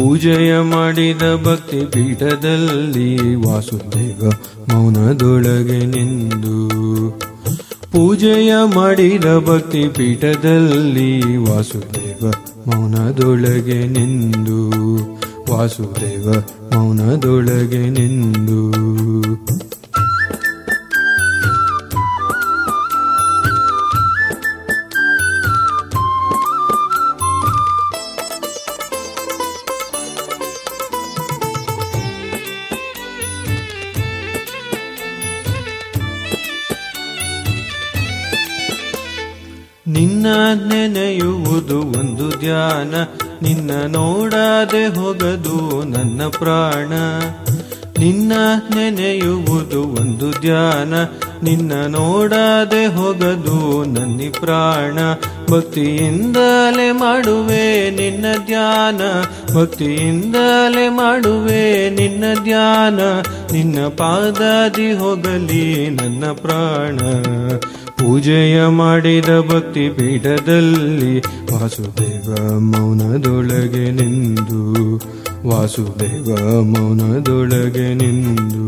ಪೂಜೆಯ ಮಾಡಿದ ಭಕ್ತಿ ಪೀಠದಲ್ಲಿ ವಾಸುದೇವ ಮೌನದೊಳಗೆ ನಿಂದು ಪೂಜೆಯ ಮಾಡಿದ ಭಕ್ತಿ ಪೀಠದಲ್ಲಿ ವಾಸುದೇವ ಮೌನದೊಳಗೆ ನಿಂದು ವಾಸುದೇವ ಮೌನದೊಳಗೆ ನಿಂದು ನಿನ್ನ ನೆನೆಯುವುದು ಒಂದು ಧ್ಯಾನ ನಿನ್ನ ನೋಡದೆ ಹೋಗದು ನನ್ನ ಪ್ರಾಣ ನಿನ್ನ ನೆನೆಯುವುದು ಒಂದು ಧ್ಯಾನ ನಿನ್ನ ನೋಡದೆ ಹೋಗದು ನನ್ನಿ ಪ್ರಾಣ ಭಕ್ತಿಯಿಂದಲೇ ಮಾಡುವೆ ನಿನ್ನ ಧ್ಯಾನ ಭಕ್ತಿಯಿಂದಲೇ ಮಾಡುವೆ ನಿನ್ನ ಧ್ಯಾನ ನಿನ್ನ ಪಾದಾದಿ ಹೋಗಲಿ ನನ್ನ ಪ್ರಾಣ ಪೂಜೆಯ ಮಾಡಿದ ಭಕ್ತಿ ಪೀಠದಲ್ಲಿ ವಾಸುದೇವ ಮೌನದೊಳಗೆ ನಿಂದು ವಾಸುದೇವ ಮೌನದೊಳಗೆ ನಿಂದು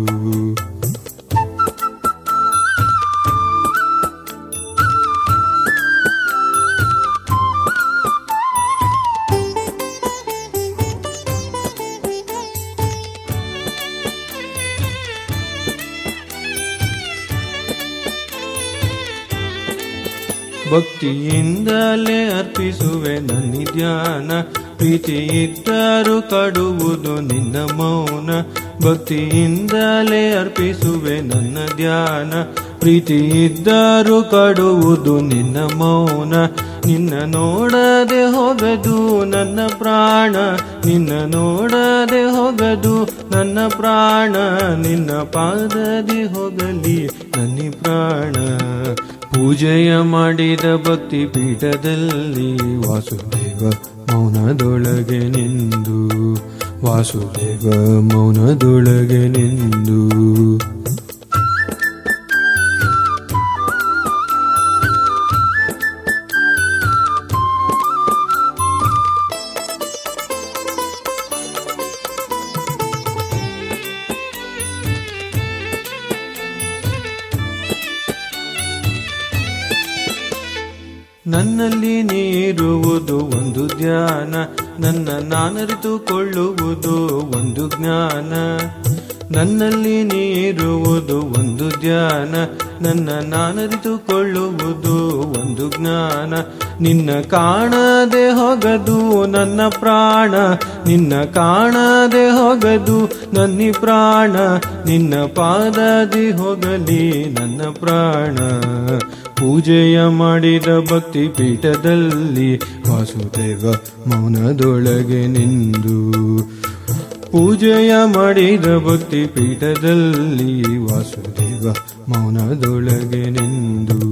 ಭಕ್ತಿಯಿಂದಲೇ ಅರ್ಪಿಸುವೆ ನನ್ನಿ ಧ್ಯಾನ ಪ್ರೀತಿ ಇದ್ದರೂ ಕಡುವುದು ನಿನ್ನ ಮೌನ ಭಕ್ತಿಯಿಂದಲೇ ಅರ್ಪಿಸುವೆ ನನ್ನ ಧ್ಯಾನ ಪ್ರೀತಿ ಇದ್ದರೂ ಕಡುವುದು ನಿನ್ನ ಮೌನ ನಿನ್ನ ನೋಡದೆ ಹೋಗದು ನನ್ನ ಪ್ರಾಣ ನಿನ್ನ ನೋಡದೆ ಹೋಗದು ನನ್ನ ಪ್ರಾಣ ನಿನ್ನ ಪಾದದಿ ಹೋಗಲಿ ನನ್ನಿ ಪ್ರಾಣ ಪೂಜೆಯ ಮಾಡಿದ ಭಕ್ತಿ ಪೀಠದಲ್ಲಿ ವಾಸುದೇವ ಮೌನದೊಳಗೆ ನಿಂದು ವಾಸುದೇವ ಮೌನದೊಳಗೆ ನಿಂದು ನನ್ನಲ್ಲಿ ನೀರುವುದು ಒಂದು ಧ್ಯಾನ ನನ್ನ ನಾನರಿತುಕೊಳ್ಳುವುದು ಒಂದು ಜ್ಞಾನ ನನ್ನಲ್ಲಿ ನೀರುವುದು ಒಂದು ಧ್ಯಾನ ನನ್ನ ನಾನರಿತುಕೊಳ್ಳುವುದು ಒಂದು ಜ್ಞಾನ ನಿನ್ನ ಕಾಣದೆ ಹೋಗದು ನನ್ನ ಪ್ರಾಣ ನಿನ್ನ ಕಾಣದೆ ಹೋಗದು ನನ್ನಿ ಪ್ರಾಣ ನಿನ್ನ ಪಾದದಿ ಹೋಗಲಿ ನನ್ನ ಪ್ರಾಣ ಪೂಜೆಯ ಮಾಡಿದ ಭಕ್ತಿ ಪೀಠದಲ್ಲಿ ವಾಸುದೇವ ಮೌನದೊಳಗೆ ನಿಂದು ಪೂಜೆಯ ಮಾಡಿದ ಭಕ್ತಿ ಪೀಠದಲ್ಲಿ ವಾಸುದೇವ ಮೌನದೊಳಗೆ ನಿಂದು